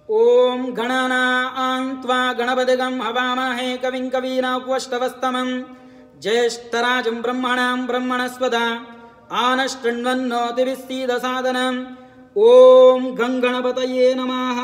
ॐ गणानां त्वा गणपतिगं हवामहे कविं कवीनापुष्टवस्तमं ज्येष्ठराजं ब्रह्मणां ब्रह्मणस्वदा आनशृण्वन्नोतिभिस्सीदसादनम् ॐ गङ्गणपतये नमः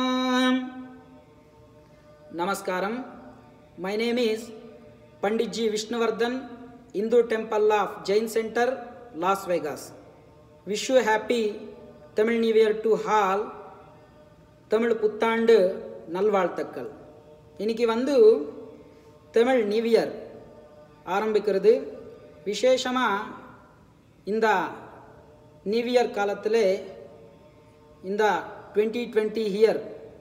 నమస్కారం my name is Pandit ji Vishnuvardhan Hindu temple of Jain centre Las Vegas wish you happy Tamil new year to all Tamil புத்தாண்டு நல்வாழ்த்துக்கள் இன்னைக்கு வந்து தமிழ் நியூ இயர் ஆரம்பிக்கிறது விசேஷமாக இந்த நியூ இயர் காலத்தில் இந்த டுவெண்ட்டி டுவெண்ட்டி இயர்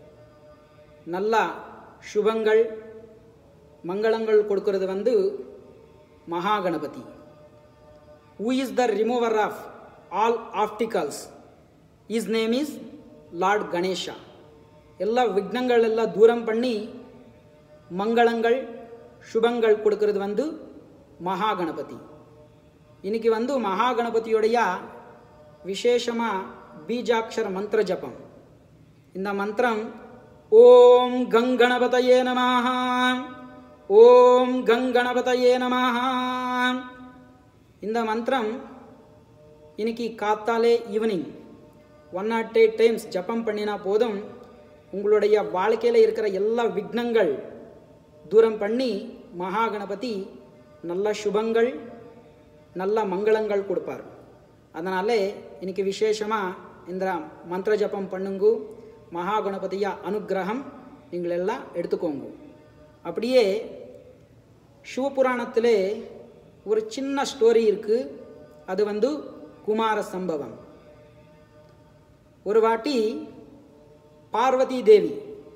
நல்ல சுபங்கள் மங்களங்கள் கொடுக்கறது வந்து Maha Ganapati who is the remover of all obstacles is name is lord Ganesha ಎಲ್ಲ ವಿಘ್ನಗಳೆಲ್ಲ ದೂರಂ பண்ணி மங்களங்கள் சுபங்கள் கொடுக்கறது வந்து மகா கணபதி இன்னைக்கு வந்து மகா கணபதியுடைய விசேஷமாக பீஜாட்சர மந்திர ஜபம் இந்த மந்திரம் ஓம் கங்கணபதயே நமः ஓம் கங்கணபதயே நமः இந்த மந்திரம் இன்னைக்கு காத்தாலே evening one nought eight times ஜபம் பண்ணினா போதும் உங்களுடைய வாழ்க்கையில் இருக்கிற எல்லா விக்னங்கள் தூரம் பண்ணி மகா கணபதி நல்ல சுபங்கள் நல்ல மங்களங்கள் கொடுப்பார் அதனாலே இன்னைக்கு விசேஷமாக இந்த மந்திர ஜபம் பண்ணுங்க மகா கணபதியா அனுகிரகம் நீங்கள் எல்லாம் எடுத்துக்கோங்க அப்படியே சிவபுராணத்திலே ஒரு சின்ன ஸ்டோரி இருக்கு அது வந்து குமார சம்பவம் ஒரு வாட்டி பார்வதி தேவி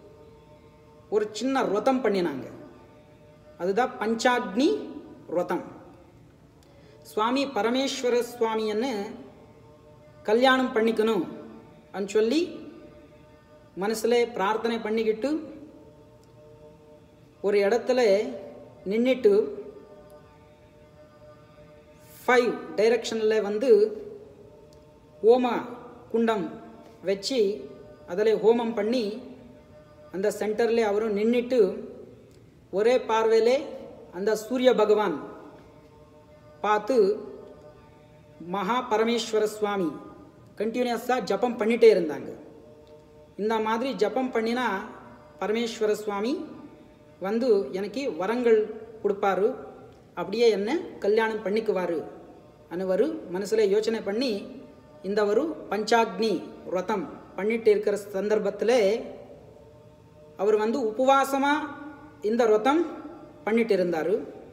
ஒரு சின்ன விரதம் பண்ணினாங்க அதுதான் பஞ்சாக்னி விரதம் சுவாமி பரமேஸ்வர சுவாமின்னு கல்யாணம் பண்ணிக்கணும் అని சொல்லி மனசில் பிரார்த்தனை பண்ணிக்கிட்டு ஒரு இடத்துல நின்றுட்டு ஃபைவ் டைரக்ஷனில் வந்து ஹோம குண்டம் வச்சு அதில் ஹோமம் பண்ணி அந்த சென்டரில் அவரும் நின்றுட்டு ஒரே பார்வையிலே அந்த சூரிய பகவான் பார்த்து மகா பரமேஸ்வர சுவாமி கண்டினியூஸாக ஜபம் பண்ணிகிட்டே இருந்தாங்க இந்த மாதிரி ஜபம் பண்ணினா பரமேஸ்வர சுவாமி வந்து எனக்கு வரங்கள் கொடுப்பாரு அப்படியே என்ன கல்யாணம் பண்ணிக்குவாரு அனுவரு மனசில் யோசனை பண்ணி இந்த ஒரு பஞ்சாக்னி விரதம் பண்ணிட்டு இருக்கிற சந்தர்ப்பத்தில் அவர் வந்து உபவாசமாக இந்த விரதம் பண்ணிட்டு இருந்தார்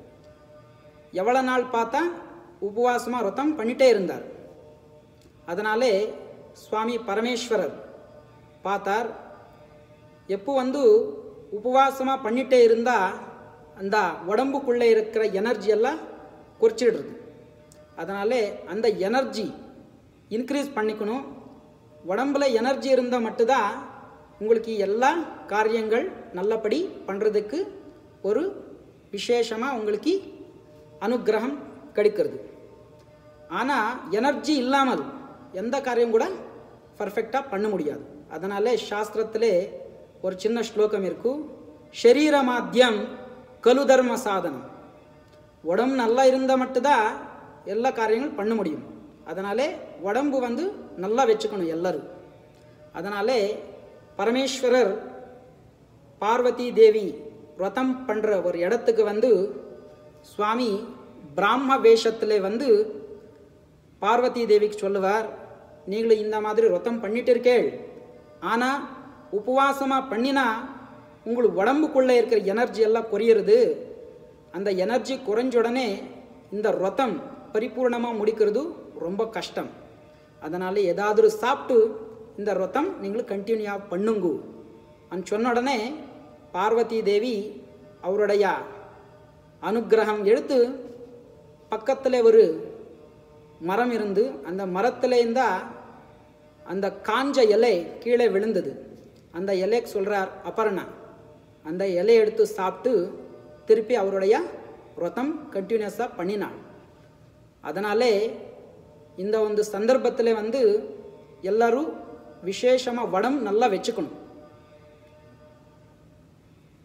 எவ்வளோ நாள் பார்த்தா உபவாசமாக விரதம் பண்ணிட்டே இருந்தார் அதனாலே சுவாமி பரமேஸ்வரர் பார்த்தார் எப்போ வந்து உபவாசமாக பண்ணிட்டே இருந்தால் அந்த உடம்புக்குள்ளே இருக்கிற எனர்ஜி எல்லாம் குறைச்சிடுறது அதனாலே அந்த எனர்ஜி இன்க்ரீஸ் பண்ணிக்கணும் உடம்புல எனர்ஜி இருந்தால் மட்டும்தான் உங்களுக்கு எல்லா காரியங்கள் நல்லபடி பண்ணுறதுக்கு ஒரு விசேஷமாக உங்களுக்கு அனுகிரகம் கிடைக்கிறது ஆனால் எனர்ஜி இல்லாமல் எந்த காரியம் கூட பர்ஃபெக்டாக பண்ண முடியாது அதனால சாஸ்திரத்திலே ஒரு சின்ன ஸ்லோகம் இருக்கும் ஷரீர மாத்தியம் கலு தர்ம சாதனம் உடம்பு நல்லா இருந்தால் மட்டும்தான் எல்லா காரியங்களும் பண்ண முடியும் அதனாலே உடம்பு வந்து நல்லா வச்சுக்கணும் எல்லாரும் அதனாலே பரமேஸ்வரர் பார்வதி தேவி விரதம் பண்ணுற ஒரு இடத்துக்கு வந்து சுவாமி பிராம வேஷத்தில் வந்து பார்வதி தேவிக்கு சொல்லுவார் நீங்களும் இந்த மாதிரி விரதம் பண்ணிட்டு இருக்கேள் ஆனால் உபவாசமாக பண்ணினா உங்களுக்கு உடம்புக்குள்ளே இருக்கிற எனர்ஜி எல்லாம் குறையிறது அந்த எனர்ஜி குறைஞ்ச உடனே இந்த விரதம் பரிபூர்ணமாக முடிக்கிறது ரொம்ப கஷ்டம் அதனால் ஏதாவது சாப்பிட்டு இந்த விரதம் நீங்கள் கண்டினியூவாக பண்ணுங்க அன்னு சொன்ன உடனே பார்வதி தேவி அவருடைய அனுகிரகம் எடுத்து பக்கத்தில் ஒரு மரம் இருந்து அந்த மரத்தில் இருந்தால் அந்த காஞ்ச இலை கீழே விழுந்தது அந்த இலைக்கு சொல்கிறார் அபர்ணா அந்த இலையை எடுத்து சாப்பிட்டு திருப்பி அவருடைய விரதம் கண்டினியூஸாக பண்ணினாள் அதனாலே இந்த ಒಂದು ಸಂದರ್ಭத்தில் வந்து எல்லாரும் விசேஷமாக வடம் நல்லா வச்சுக்கணும்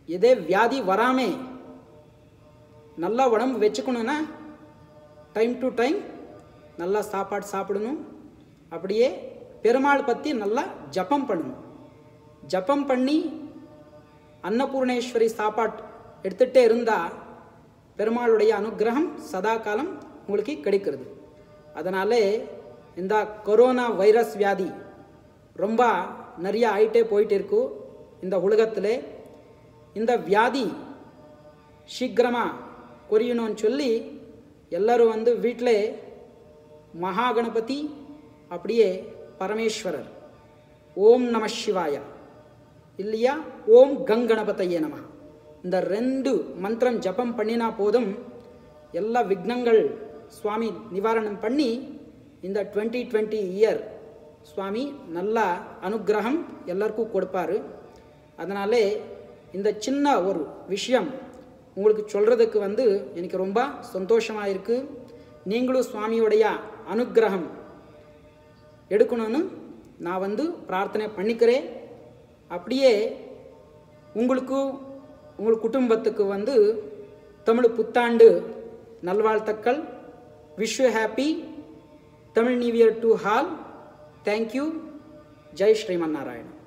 எதே வியாதி வராமே நல்லா உடம்பு வச்சுக்கணுன்னா டைம் டு டைம் நல்லா சாப்பாடு சாப்பிடணும் அப்படியே பெருமாள் பற்றி நல்லா ஜபம் பண்ணணும் ஜபம் பண்ணி அன்னபூர்ணேஸ்வரி சாப்பாடு எடுத்துகிட்டே இருந்தால் பெருமாளுடைய அனுகிரகம் சதா காலம் உங்களுக்கு கிடைக்கிறது அதனாலே இந்த கொரோனா வைரஸ் வியாதி ரொம்ப நிறைய ஆயிட்டே போயிட்டு இருக்கு இந்த உலகத்தில் இந்த வியாதி சீக்கிரமாக குறையணும்னு சொல்லி எல்லாரும் வந்து வீட்டில் மகா கணபதி அப்படியே பரமேஸ்வரர் ஓம் நம சிவாயா இல்லையா ஓம் கங்கணபதையே நம இந்த ரெண்டு மந்திரம் ஜபம் பண்ணினா போதும் எல்லா விக்னங்கள் சுவாமி நிவாரணம் பண்ணி இந்த டுவெண்ட்டி டுவெண்ட்டி இயர் சுவாமி நல்ல அனுகிரகம் எல்லாருக்கும் கொடுப்பாரு அதனாலே இந்த சின்ன ஒரு விஷயம் உங்களுக்கு சொல்கிறதுக்கு வந்து எனக்கு ரொம்ப சந்தோஷமாக இருக்குது நீங்களும் சுவாமியுடைய அனுகிரகம் எடுக்கணும்னு நான் வந்து பிரார்த்தனை பண்ணிக்கிறேன் அப்படியே உங்களுக்கு உங்கள் குடும்பத்துக்கு வந்து தமிழ் புத்தாண்டு நல்வாழ்த்துக்கள் wish happy Tamil new year to all thank you ஜெய் ஸ்ரீமன் நாராயணன்